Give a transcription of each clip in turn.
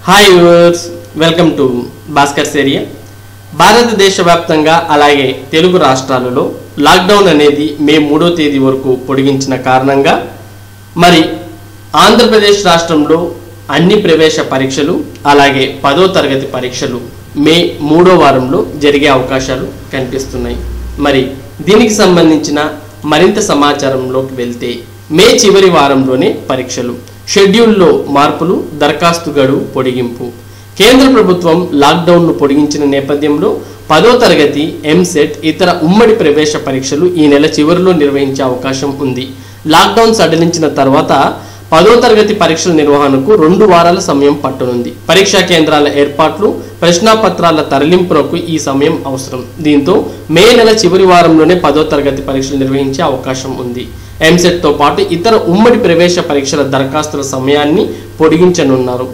hi viewers welcome to Bhaskar సేరియా భారతదేశ వ్యాప్తంగా అలాగే తెలుగు రాష్ట్రాలలో లాక్డౌన్ అనేది మే మూడో తేదీ వరకు పొడిగించిన కారణంగా మరి ఆంధ్రప్రదేశ్ రాష్ట్రంలో అన్ని ప్రవేశ పరీక్షలు అలాగే పదో తరగతి పరీక్షలు మే మూడో వారంలో జరిగే అవకాశాలు కనిపిస్తున్నాయి మరి దీనికి సంబంధించిన మరింత సమాచారంలోకి వెళ్తే మే చివరి వారంలోనే పరీక్షలు షెడ్యూల్లో మార్పులు దరఖాస్తు గడువు పొడిగింపు కేంద్ర ప్రభుత్వం లాక్డౌన్ను పొడిగించిన నేపథ్యంలో పదో తరగతి ఎంసెట్ ఇతర ఉమ్మడి ప్రవేశ పరీక్షలు ఈ నెల చివరిలో నిర్వహించే అవకాశం ఉంది లాక్డౌన్ సడలించిన తర్వాత పదో తరగతి పరీక్షల నిర్వహణకు రెండు వారాల సమయం పట్టనుంది పరీక్షా కేంద్రాల ఏర్పాట్లు ప్రశ్నాపత్రాల తరలింపునకు ఈ సమయం అవసరం దీంతో మే నెల చివరి వారంలోనే పదో తరగతి పరీక్షలు నిర్వహించే అవకాశం ఉంది ఎంసెట్తో పాటు ఇతర ఉమ్మడి ప్రవేశ పరీక్షల దరఖాస్తుల సమయాన్ని పొడిగించనున్నారు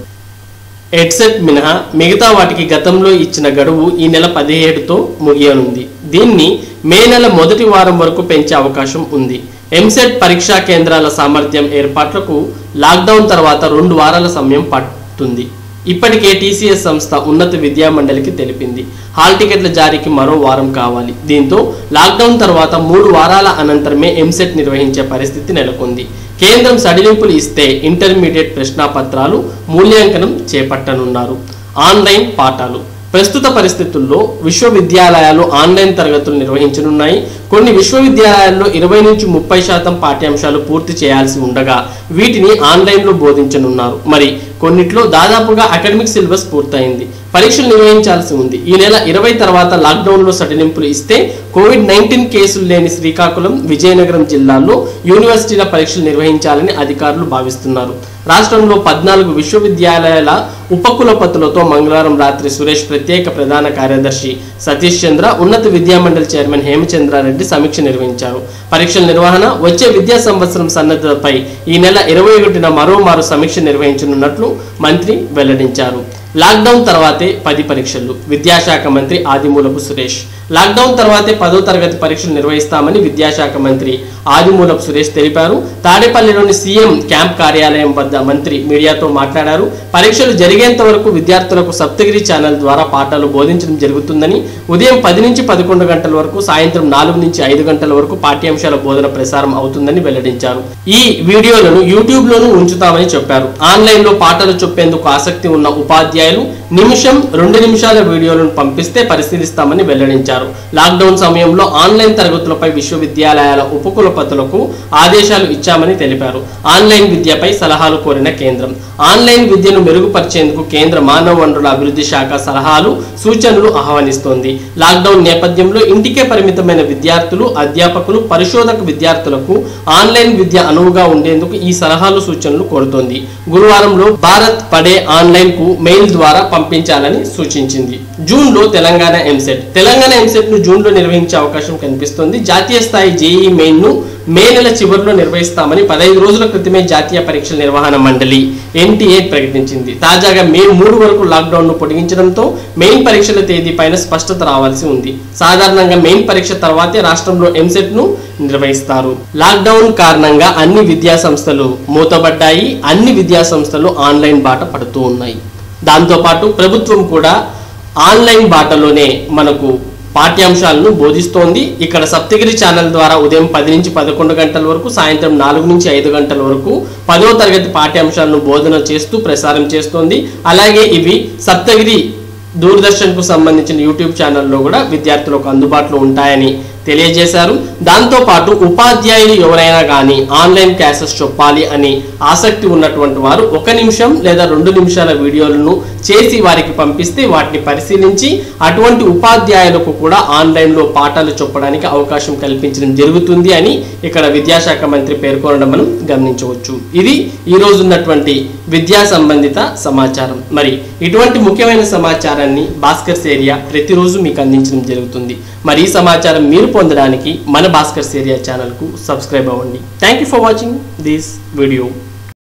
ఎడ్సెట్ మినహా మిగతా వాటికి గతంలో ఇచ్చిన గడువు ఈ నెల పదిహేడుతో ముగియనుంది దీన్ని మే నెల మొదటి వారం వరకు పెంచే అవకాశం ఉంది ఎంసెట్ పరీక్షా కేంద్రాల సామర్థ్యం ఏర్పాట్లకు లాక్డౌన్ తర్వాత రెండు వారాల సమయం పడుతుంది ఇప్పటికే టీసీఎస్ సంస్థ ఉన్నత విద్యా మండలికి తెలిపింది హాల్ టికెట్ల జారీకి మరో వారం కావాలి దీంతో లాక్డౌన్ తర్వాత మూడు వారాల అనంతరమే ఎంసెట్ నిర్వహించే పరిస్థితి నెలకొంది కేంద్రం సడలింపులు ఇస్తే ఇంటర్మీడియట్ ప్రశ్నాపత్రాలు మూల్యాంకనం చేపట్టనున్నారు ఆన్లైన్ పాఠాలు ప్రస్తుత పరిస్థితుల్లో విశ్వవిద్యాలయాలు ఆన్లైన్ తరగతులు నిర్వహించనున్నాయి కొన్ని విశ్వవిద్యాలయాల్లో ఇరవై నుంచి ముప్పై శాతం పాఠ్యాంశాలు పూర్తి చేయాల్సి ఉండగా వీటిని ఆన్లైన్లో బోధించనున్నారు మరి కొన్నిట్లో దాదాపుగా అకాడమిక్ సిలబస్ పూర్తయింది పరీక్షలు నిర్వహించాల్సి ఉంది ఈ నెల ఇరవై తర్వాత లాక్డౌన్లో సడలింపులు ఇస్తే కోవిడ్ నైన్టీన్ కేసులు లేని శ్రీకాకుళం విజయనగరం జిల్లాల్లో యూనివర్సిటీల పరీక్షలు నిర్వహించాలని అధికారులు భావిస్తున్నారు రాష్ట్రంలో పద్నాలుగు విశ్వవిద్యాలయాల ఉపకులపతులతో మంగళవారం రాత్రి సురేష్ ప్రత్యేక ప్రధాన కార్యదర్శి సతీష్ చంద్ర ఉన్నత విద్యామండలి చైర్మన్ హేమచంద్రారెడ్డి సమీక్ష నిర్వహించారు పరీక్షల నిర్వహణ వచ్చే విద్యా సంవత్సరం సన్నద్ధతపై ఈ నెల ఇరవై ఒకటిన మరోమారు సమీక్ష నిర్వహించనున్నట్లు మంత్రి వెల్లడించారు లాక్డౌన్ తర్వాతే పది పరీక్షలు విద్యాశాఖ మంత్రి ఆదిమూలపు సురేష్ లాక్డౌన్ తర్వాతే పదో తరగతి పరీక్షలు నిర్వహిస్తామని విద్యాశాఖ మంత్రి ఆదిమూలపు సురేష్ తెలిపారు తాడేపల్లిలోని సీఎం క్యాంప్ కార్యాలయం వద్ద మంత్రి మీడియాతో మాట్లాడారు పరీక్షలు జరిగేంత వరకు విద్యార్థులకు సప్తగిరి ఛానల్ ద్వారా పాఠాలు బోధించడం జరుగుతుందని ఉదయం పది నుంచి పదకొండు గంటల వరకు సాయంత్రం నాలుగు నుంచి ఐదు గంటల వరకు పాఠ్యాంశాల బోధన ప్రసారం అవుతుందని వెల్లడించారు ఈ వీడియోలను యూట్యూబ్ లోనూ ఉంచుతామని చెప్పారు ఆన్లైన్ లో పాఠాలు చెప్పేందుకు ఆసక్తి ఉన్న ఉపాధ్యాయులు నిమిషం రెండు నిమిషాల వీడియోలను పంపిస్తే పరిశీలిస్తామని వెల్లడించారు లాక్డౌన్ సమయంలో ఆన్లైన్ తరగతులపై విశ్వవిద్యాలయాల ఉపకులపతులకు ఆదేశాలు ఇచ్చామని తెలిపారు ఆన్లైన్ విద్యపై సలహాలు కోరిన కేంద్రం ఆన్లైన్ విద్యను మెరుగుపరిచేందుకు కేంద్ర మానవ వనరుల అభివృద్ధి శాఖ సలహాలు సూచనలు ఆహ్వానిస్తోంది లాక్డౌన్ నేపథ్యంలో ఇంటికే పరిమితమైన విద్యార్థులు అధ్యాపకులు పరిశోధక విద్యార్థులకు ఆన్లైన్ విద్య అనువుగా ఉండేందుకు ఈ సలహాలు సూచనలు కోరుతోంది గురువారంలో భారత్ పడే ఆన్లైన్ కు మెయిల్ ద్వారా పంపించాలని సూచించింది జూన్ లో తెలంగాణ ఎంసెట్ తెలంగాణ ఎంసెట్ ను జూన్ లో నిర్వహించే అవకాశం కనిపిస్తోంది జాతీయ స్థాయి జేఈ మెయిన్ ను మే నెల చివరిలో నిర్వహిస్తామని పదహైదు రోజుల క్రితమే జాతీయ పరీక్షల నిర్వహణ మండలి ఎన్టీఏ ప్రకటించింది తాజాగా మే మూడు వరకు లాక్డౌన్ ను పొడిగించడంతో మెయిన్ పరీక్షల తేదీ పైన స్పష్టత రావాల్సి ఉంది సాధారణంగా మెయిన్ పరీక్ష తర్వాతే రాష్ట్రంలో ఎంసెట్ ను నిర్వహిస్తారు లాక్డౌన్ కారణంగా అన్ని విద్యా సంస్థలు మూతబడ్డాయి అన్ని విద్యా సంస్థలు ఆన్లైన్ బాట పడుతూ ఉన్నాయి దాంతోపాటు ప్రభుత్వం కూడా ఆన్లైన్ బాటలోనే మనకు పాఠ్యాంశాలను బోధిస్తోంది ఇక్కడ సప్తగిరి ఛానల్ ద్వారా ఉదయం పది నుంచి పదకొండు గంటల వరకు సాయంత్రం నాలుగు నుంచి ఐదు గంటల వరకు పదో తరగతి పాఠ్యాంశాలను బోధన చేస్తూ ప్రసారం చేస్తోంది అలాగే ఇవి సప్తగిరి దూరదర్శన్కు సంబంధించిన యూట్యూబ్ ఛానల్లో కూడా విద్యార్థులకు అందుబాటులో ఉంటాయని తెలియజేశారు దాంతోపాటు ఉపాధ్యాయులు ఎవరైనా కానీ ఆన్లైన్ క్లాసెస్ చెప్పాలి అని ఆసక్తి ఉన్నటువంటి వారు ఒక నిమిషం లేదా రెండు నిమిషాల వీడియోలను చేసి వారికి పంపిస్తే వాటిని పరిశీలించి అటువంటి ఉపాధ్యాయులకు కూడా ఆన్లైన్లో పాఠాలు చెప్పడానికి అవకాశం కల్పించడం జరుగుతుంది అని ఇక్కడ విద్యాశాఖ మంత్రి పేర్కొనడం మనం గమనించవచ్చు ఇది ఈ రోజు ఉన్నటువంటి విద్యా సంబంధిత సమాచారం మరి ఇటువంటి ముఖ్యమైన సమాచారాన్ని భాస్కర్ ఏరియా ప్రతిరోజు మీకు అందించడం జరుగుతుంది మరి ఈ సమాచారం మీరు పొందడానికి మన భాస్కర్ ఏరియా ఛానల్కు సబ్స్క్రైబ్ అవ్వండి thank you for watching this video